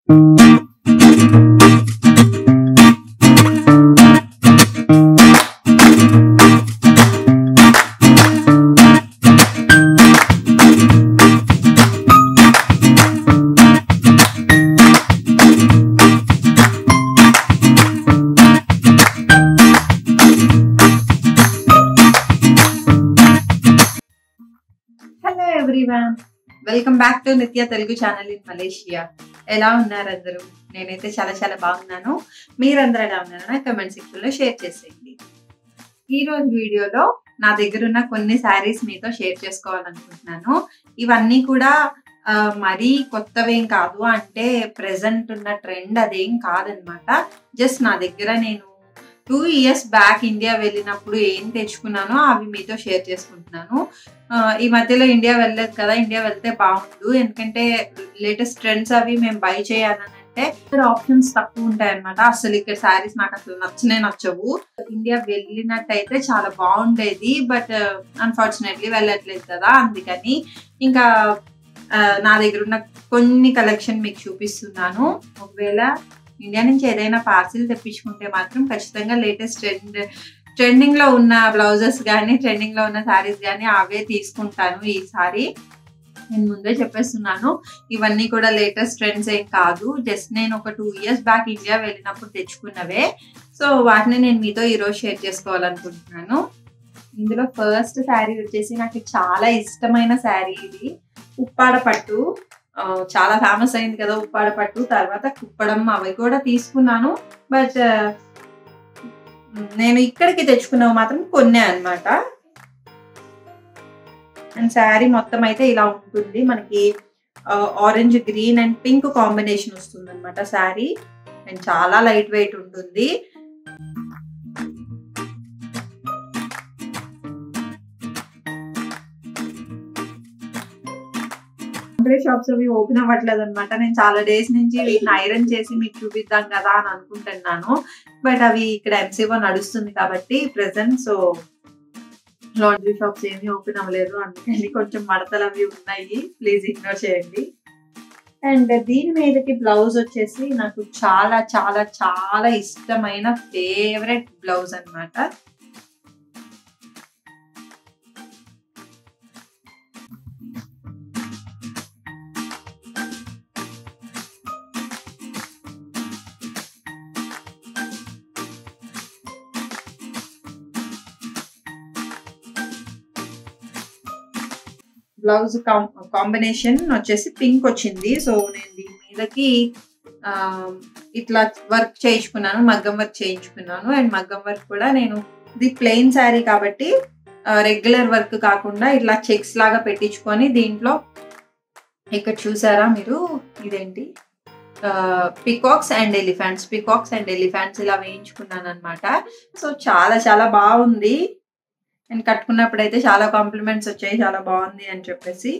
hello everyone welcome back to Nitya Telugu channel in Malaysia ఎలా ఉన్నారు అందరూ నేనైతే చాలా చాలా బాగున్నాను మీరందరూ ఎలా ఉన్నారో నా కమెంట్ సెక్షన్ లో షేర్ చేసేయండి ఈ రోజు వీడియోలో నా దగ్గర ఉన్న కొన్ని శారీస్ మీతో షేర్ చేసుకోవాలనుకుంటున్నాను ఇవన్నీ కూడా ఆ, మరీ కొత్తవేం కాదు అంటే ప్రెసెంట్ ఉన్న ట్రెండ్ అదేం కాదనమాట జస్ట్ నా దగ్గర నేను టూ ఇయర్స్ బ్యాక్ ఇండియా వెళ్ళినప్పుడు ఏం తెచ్చుకున్నానో అవి మీతో షేర్ చేసుకుంటున్నాను ఆ, ఈ మధ్యలో ఇండియా వెళ్ళలేదు కదా ఇండియా వెళ్తే బాగుండు ఎందుకంటే లేటెస్ట్ ట్రెండ్స్ అవి మేము బై చేయాలని అంటే ఇక్కడ ఆప్షన్స్ తక్కువ ఉంటాయి అనమాట అసలు ఇక్కడ శారీస్ నాకు అసలు నచ్చనే నచ్చవు ఇండియా వెళ్ళినట్టయితే చాలా బాగుండేది బట్ అన్ఫార్చునేట్లీ వెళ్ళట్లేదు కదా అందుకని ఇంకా ఆ, నా దగ్గర ఉన్న కొన్ని కలెక్షన్ మీకు చూపిస్తున్నాను ఒకవేళ ఇండియా నుంచి ఏదైనా పార్సిల్ తెప్పించుకుంటే మాత్రం ఖచ్చితంగా లేటెస్ట్ ట్రెండ్ ట్రెండింగ్ లో ఉన్న బ్లౌజెస్ కానీ ట్రెండింగ్ లో ఉన్న శారీస్ కానీ అవే తీసుకుంటాను ఈసారి నేను ముందే చెప్పేస్తున్నాను ఇవన్నీ కూడా లేటెస్ట్ ట్రెండ్స్ ఏం కాదు జస్ట్ నేను ఒక టూ ఇయర్స్ బ్యాక్ ఇండియా వెళ్ళినప్పుడు తెచ్చుకున్నవే సో వాటిని నేను మీతో ఈరోజు షేర్ చేసుకోవాలనుకుంటున్నాను ఇందులో ఫస్ట్ శారీ వచ్చేసి నాకు చాలా ఇష్టమైన శారీ ఇది ఉప్పాడ పట్టు ఆ, చాలా ఫేమస్ అయింది కదా ఉప్పాడ పట్టు తర్వాత కుప్పడం అవి కూడా తీసుకున్నాను బట్ నేను ఇక్కడికి తెచ్చుకున్నవి మాత్రం కొన్నే అన్నమాట అండ్ శారీ మొత్తం అయితే ఇలా ఉంటుంది మనకి orange green and pink combination వస్తుంది అనమాట శారీ అండ్ చాలా లైట్ వెయిట్ ఉంటుంది షాప్స్ అవి ఓపెన్ అవ్వట్లేదు అనమాట నేను చాలా డేస్ నుంచి వీటిని ఐరన్ చేసి మీకు చూపిద్దాం కదా అని అనుకుంటున్నాను బట్ అవి ఇక్కడ ఎంసీఓ నడుస్తుంది కాబట్టి ప్రెసెంట్ సో లాండ్రీ షాప్స్ ఏమీ ఓపెన్ అవ్వలేదు అందుకని కొంచెం మడతలు అవి ఉన్నాయి ప్లీజ్ ఇగ్నోర్ చేయండి అండ్ దీని మీదకి బ్లౌజ్ వచ్చేసి నాకు చాలా చాలా చాలా ఇష్టమైన ఫేవరెట్ బ్లౌజ్ అన్నమాట బ్లౌజ్ కాంబినేషన్ వచ్చేసి పింక్ వచ్చింది సో నేను దీని మీదకి ఆ, ఇట్లా వర్క్ చేయించుకున్నాను మగ్గం వర్క్ చేయించుకున్నాను అండ్ మగ్గం వర్క్ కూడా నేను ఇది ప్లెయిన్ శారీ కాబట్టి రెగ్యులర్ వర్క్ కాకుండా ఇట్లా చెక్స్ లాగా పెట్టించుకొని దీంట్లో ఇక్కడ చూసారా మీరు ఇదేంటి peacocks and elephants peacocks and elephants ఇలా వేయించుకున్నాను అనమాట సో చాలా చాలా బాగుంది అండ్ కట్టుకున్నప్పుడు అయితే చాలా కాంప్లిమెంట్స్ వచ్చాయి చాలా బాగుంది అని చెప్పేసి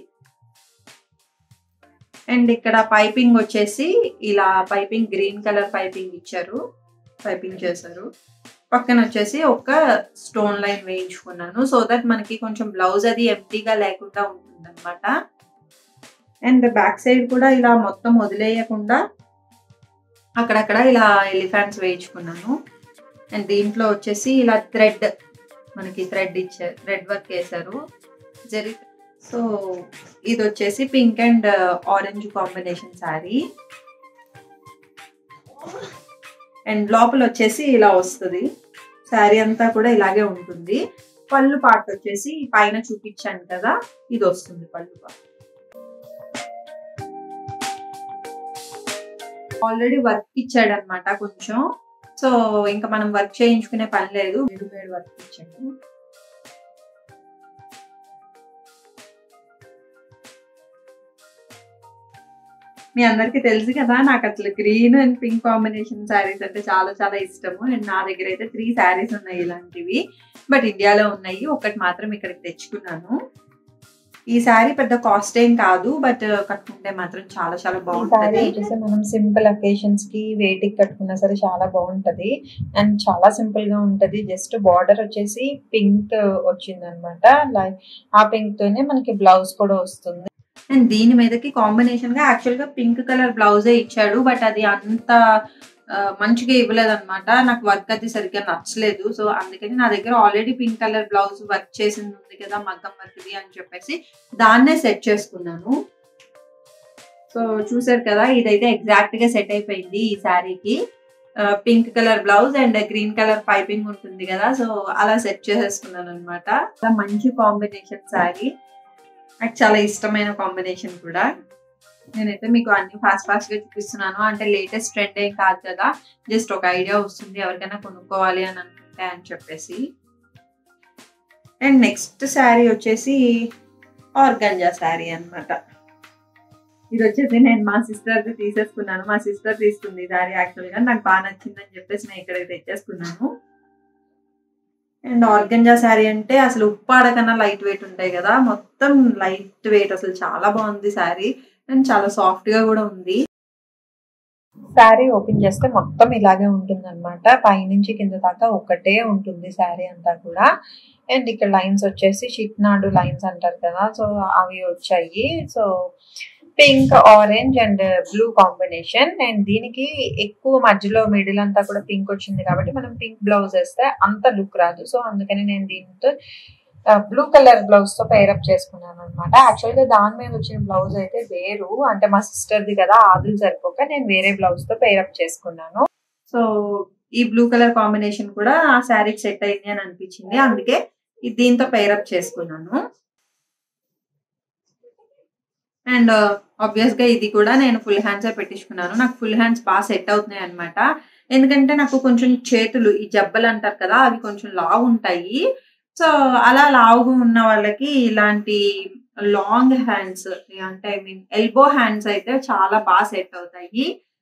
అండ్ ఇక్కడ పైపింగ్ వచ్చేసి ఇలా పైపింగ్ గ్రీన్ కలర్ పైపింగ్ ఇచ్చారు పైపింగ్ చేశారు పక్కన వచ్చేసి ఒక స్టోన్ లైన్ వేయించుకున్నాను సో దట్ మనకి కొంచెం బ్లౌజ్ అది ఎంటీగా లేకుండా ఉంటుంది అనమాట అండ్ బ్యాక్ సైడ్ కూడా ఇలా మొత్తం వదిలేయకుండా అక్కడక్కడ ఇలా ఎలిఫెంట్స్ వేయించుకున్నాను అండ్ దీంట్లో వచ్చేసి ఇలా థ్రెడ్ మనకి థ్రెడ్ ఇచ్చారు థ్రెడ్ వర్క్ వేశారు జరి సో ఇది వచ్చేసి pink and orange combination sari and లోపల వచ్చేసి ఇలా వస్తుంది శారీ అంతా కూడా ఇలాగే ఉంటుంది పళ్ళు పార్ట్ వచ్చేసి పైన చూపించాను కదా ఇది వస్తుంది పళ్ళు పార్ట్ ఆల్రెడీ వర్క్ ఇచ్చాడు అనమాట కొంచెం సో ఇంకా మనం వర్క్ చేయించుకునే పని లేదు రెడీమేడ్ వర్క్ ఇచ్చాడు మీ అందరికి తెలుసు కదా నాకు అసలు green and pink combination saris అంటే చాలా చాలా ఇష్టము అండ్ నా దగ్గర అయితే త్రీ శారీస్ ఉన్నాయి ఇలాంటివి బట్ ఇండియాలో ఉన్నాయి ఒకటి మాత్రం ఇక్కడికి తెచ్చుకున్నాను ఈ శారీ పెద్ద కాస్ట్ ఏం కాదు బట్ కట్టుకుంటే మాత్రం చాలా చాలా ఈ సారీ బాగుంటది వచ్చేసి మనం సింపుల్ అకేషన్స్ కి వేటికి కట్టుకున్నా సరే చాలా బాగుంటది అండ్ చాలా సింపుల్ గా ఉంటది జస్ట్ బార్డర్ వచ్చేసి పింక్ వచ్చింది అనమాట ఆ పింక్ తోనే మనకి బ్లౌజ్ కూడా వస్తుంది అండ్ దీని మీదకి కాంబినేషన్ గా యాక్చువల్ గా పింక్ కలర్ బ్లౌజే ఇచ్చాడు బట్ అది అంత ఆ, మంచిగా ఇవ్వలేదు అనమాట నాకు వర్క్ అది సరిగ్గా నచ్చలేదు సో అందుకని నా దగ్గర already pink colour blouse work చేసింది ఉంది కదా మగ్గం వర్క్ది అని చెప్పేసి దాన్నే సెట్ చేసుకున్నాను సో చూసారు కదా ఇదైతే ఎగ్జాక్ట్ గా సెట్ అయిపోయింది ఈ శారీకి pink colour blouse and green colour piping ఉంటుంది కదా సో అలా సెట్ చేసేసుకున్నాను అనమాట చాలా మంచి కాంబినేషన్ శారీ నాకు చాలా ఇష్టమైన కాంబినేషన్ కూడా నేనైతే మీకు అన్ని ఫాస్ట్ ఫాస్ట్ గా చూపిస్తున్నాను అంటే లేటెస్ట్ ట్రెండ్ ఏం కాదు కదా జస్ట్ ఒక ఐడియా వస్తుంది ఎవరికైనా కొనుక్కోవాలి అని అనుకుంటే అని చెప్పేసి అండ్ నెక్స్ట్ శారీ వచ్చేసి ఆర్గంజా శారీ అన్నమాట ఇది వచ్చేసి నేను మా సిస్టర్ తీసేసుకున్నాను మా సిస్టర్ తీసుకుంది ఈ శారీ యాక్చువల్ గా నాకు బాగా నచ్చిందని చెప్పేసి నేను ఇక్కడ తెచ్చేసుకున్నాను అండ్ ఆర్గంజా శారీ అంటే అసలు ఉప్పాడ కన్నా లైట్ వెయిట్ ఉంటాయి కదా మొత్తం లైట్ వెయిట్ అసలు చాలా బాగుంది శారీ అండ్ చాలా సాఫ్ట్ గా కూడా ఉంది శారీ ఓపెన్ చేస్తే మొత్తం ఇలాగే ఉంటుంది అనమాట పైనుంచి కింద దాకా ఒకటే ఉంటుంది శారీ అంతా కూడా అండ్ ఇక్కడ లైన్స్ వచ్చేసి చిట్నాడు లైన్స్ అంటారు కదా సో అవి వచ్చాయి so pink orange and blue combination and దీనికి ఎక్కువ మధ్యలో మిడిల్ అంతా కూడా పింక్ వచ్చింది కాబట్టి మనం పింక్ బ్లౌజ్ వేస్తే అంత లుక్ రాదు సో అందుకని నేను దీంతో బ్లూ కలర్ బ్లౌజ్ తో పేరప్ చేసుకున్నాను అనమాట యాక్చువల్ గా దాని మీద వచ్చిన బ్లౌజ్ అయితే వేరు అంటే మా సిస్టర్ది కదా ఆదులు సరిపోక నేను వేరే బ్లౌజ్ తో పేరప్ చేసుకున్నాను సో ఈ బ్లూ కలర్ కాంబినేషన్ కూడా ఆ శారీకి సెట్ అయింది అని అనిపించింది అందుకే ఇది దీంతో పేరప్ చేసుకున్నాను అండ్ ఆబ్వియస్ గా ఇది కూడా నేను ఫుల్ హ్యాండ్స్ పెట్టించుకున్నాను నాకు ఫుల్ హ్యాండ్స్ బాగా సెట్ అవుతున్నాయి అనమాట ఎందుకంటే నాకు కొంచెం చేతులు ఈ జబ్బలు అంటారు కదా అవి కొంచెం లావు ఉంటాయి సో అలా లావుగా ఉన్న వాళ్ళకి ఇలాంటి లాంగ్ హ్యాండ్స్ అంటే ఐ మీన్ ఎల్బో హ్యాండ్స్ అయితే చాలా బాగా సెట్ అవుతాయి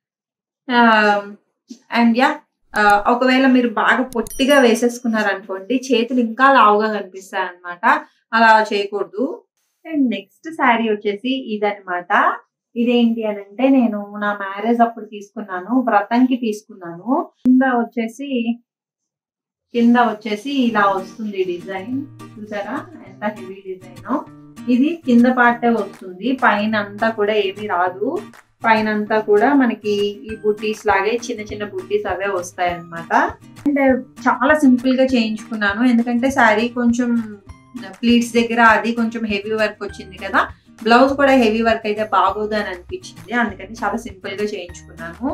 అండ్ యా ఒకవేళ మీరు బాగా పొట్టిగా వేసేసుకున్నారు అనుకోండి చేతులు ఇంకా లావుగా కనిపిస్తాయి అనమాట అలా చేయకూడదు అండ్ నెక్స్ట్ శారీ వచ్చేసి ఇదనమాట ఇదేంటి అని అంటే నేను నా మ్యారేజ్ అప్పుడు తీసుకున్నాను వ్రతంకి తీసుకున్నాను కింద వచ్చేసి కింద వచ్చేసి ఇలా వస్తుంది డిజైన్ చూసారా ఎంత హెవీ డిజైన్ ఇది కింద పార్టే వస్తుంది పైన అంతా కూడా ఏమీ రాదు పైన అంతా కూడా మనకి ఈ బుట్టీస్ లాగే చిన్న చిన్న బుట్టీస్ అవే వస్తాయి అనమాట అండ్ చాలా సింపుల్ గా చేయించుకున్నాను ఎందుకంటే శారీ కొంచెం ప్లీట్స్ దగ్గర అది కొంచెం హెవీ వర్క్ వచ్చింది కదా బ్లౌజ్ కూడా హెవీ వర్క్ అయితే బాగోదు అని అనిపించింది అందుకని చాలా సింపుల్ గా చేయించుకున్నాను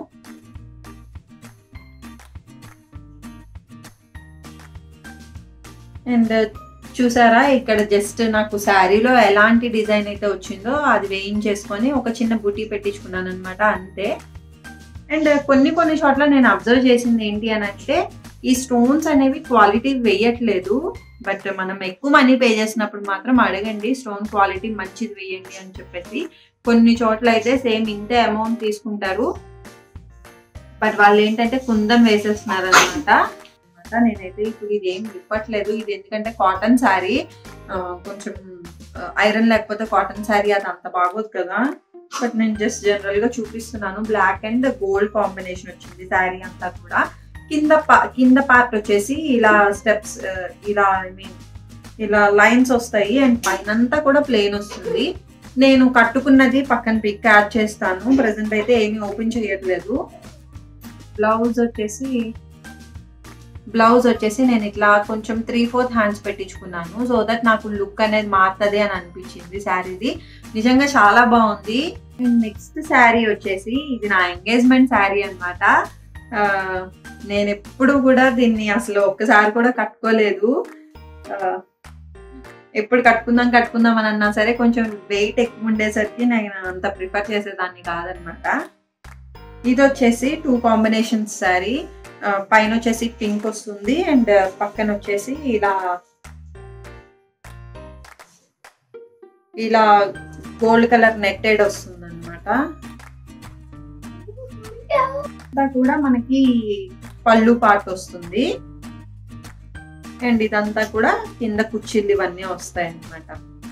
అండ్ చూసారా ఇక్కడ జస్ట్ నాకు శారీలో ఎలాంటి డిజైన్ అయితే వచ్చిందో అది వేయించేసుకొని ఒక చిన్న బుటీ పెట్టించుకున్నాను అనమాట అంతే అండ్ కొన్ని కొన్ని చోట్ల నేను అబ్జర్వ్ చేసింది ఏంటి అని అంటే ఈ స్టోన్స్ అనేవి క్వాలిటీ వేయట్లేదు బట్ మనం ఎక్కువ మనీ పే చేసినప్పుడు మాత్రం అడగండి స్టోన్ క్వాలిటీ మంచిది వేయండి అని చెప్పేసి కొన్ని చోట్ల అయితే సేమ్ ఇంతే అమౌంట్ తీసుకుంటారు బట్ వాళ్ళు ఏంటంటే కుందం వేసేస్తున్నారు అనమాట నేనైతే ఇప్పుడు ఇది ఏం ఇవ్వట్లేదు ఇది ఎందుకంటే కాటన్ శారీ కొంచెం ఐరన్ లేకపోతే కాటన్ శారీ అది అంత బాగోదు కదా బట్ నేను జస్ట్ జనరల్ గా చూపిస్తున్నాను బ్లాక్ అండ్ గోల్డ్ కాంబినేషన్ వచ్చింది శారీ అంతా కూడా కింద కింద పార్ట్ వచ్చేసి ఇలా స్టెప్స్ ఇలా ఐ మీన్ ఇలా లైన్స్ వస్తాయి అండ్ పైనంతా కూడా ప్లేన్ వస్తుంది నేను కట్టుకున్నది పక్కన పిక్ యాడ్ చేస్తాను ప్రజెంట్ అయితే ఏమీ ఓపెన్ చేయట్లేదు బ్లౌజ్ వచ్చేసి బ్లౌజ్ వచ్చేసి నేను ఇట్లా కొంచెం త్రీ ఫోర్త్ హ్యాండ్స్ పెట్టించుకున్నాను సో దట్ నాకు లుక్ అనేది మారుతుంది అని అనిపించింది శారీది నిజంగా చాలా బాగుంది నెక్స్ట్ శారీ వచ్చేసి ఇది నా ఎంగేజ్మెంట్ శారీ అనమాట నేను ఎప్పుడు కూడా దీన్ని అసలు ఒక్కసారి కూడా కట్టుకోలేదు ఎప్పుడు కట్టుకుందాం కట్టుకుందాం అని అన్నా సరే కొంచెం వెయిట్ ఎక్కువ ఉండేసరికి నేను అంత ప్రిఫర్ చేసేదాన్ని కాదనమాట ఇది వచ్చేసి టూ కాంబినేషన్స్ శారీ పైన వచ్చేసి పింక్ వస్తుంది అండ్ పక్కన వచ్చేసి ఇలా ఇలా గోల్డ్ కలర్ నెట్టెడ్ వస్తుంది అనమాట అంతా కూడా మనకి పళ్ళు పార్ట్ వస్తుంది అండ్ ఇదంతా కూడా కింద కుర్చీలు ఇవన్నీ వస్తాయి అనమాట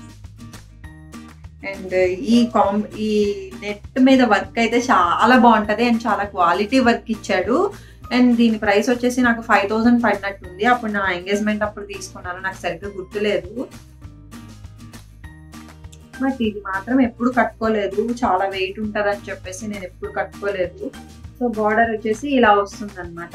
అండ్ ఈ కాం ఈ నెట్ మీద వర్క్ అయితే చాలా బాగుంటది అండ్ చాలా క్వాలిటీ వర్క్ ఇచ్చాడు అండ్ దీని ప్రైస్ వచ్చేసి నాకు ఫైవ్ థౌసండ్ పడినట్టుంది అప్పుడు నా ఎంగేజ్మెంట్ అప్పుడు తీసుకున్నాను నాకు సరిగ్గా గుర్తులేదు బట్ ఇది మాత్రం ఎప్పుడు కట్టుకోలేదు చాలా వెయిట్ ఉంటుంది అని చెప్పేసి నేను ఎప్పుడు కట్టుకోలేదు సో బార్డర్ వచ్చేసి ఇలా వస్తుంది అనమాట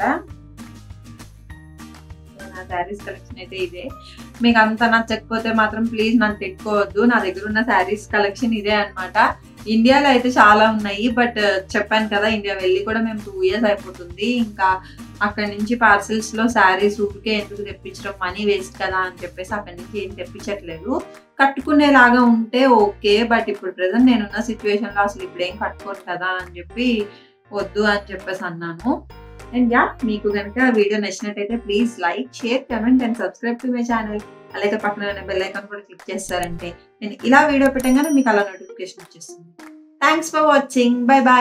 నా శారీస్ కలెక్షన్ అయితే ఇదే మీకు అంత నచ్చకపోతే మాత్రం ప్లీజ్ నన్ను తిట్టుకోవద్దు నా దగ్గర ఉన్న శారీస్ కలెక్షన్ ఇదే అన్నమాట ఇండియాలో అయితే చాలా ఉన్నాయి బట్ చెప్పాను కదా ఇండియా వెళ్ళి కూడా మేము టూ ఇయర్స్ అయిపోతుంది ఇంకా అక్కడి నుంచి పార్సిల్స్ లో శారీస్ ఊరికే ఎందుకు తెప్పించడం మనీ వేస్ట్ కదా అని చెప్పేసి అక్కడి నుంచి ఏం తెప్పించట్లేదు కట్టుకునేలాగా ఉంటే ఓకే బట్ ఇప్పుడు ప్రెసెంట్ నేనున్న సిచ్యువేషన్ లో అసలు ఇప్పుడు ఏం కట్టుకోను కదా అని చెప్పి వద్దు అని చెప్పేసి అన్నాను అండ్ యా మీకు కనుక వీడియో నచ్చినట్టయితే please like share comment and subscribe to my channel అలాగే పక్కన ఉన్న బెల్ ఐకాన్ కూడా క్లిక్ చేస్తారంటే నేను ఇలా వీడియో పెట్టగానే మీకు అలా నోటిఫికేషన్ వచ్చేస్తుంది thanks for watching bye bye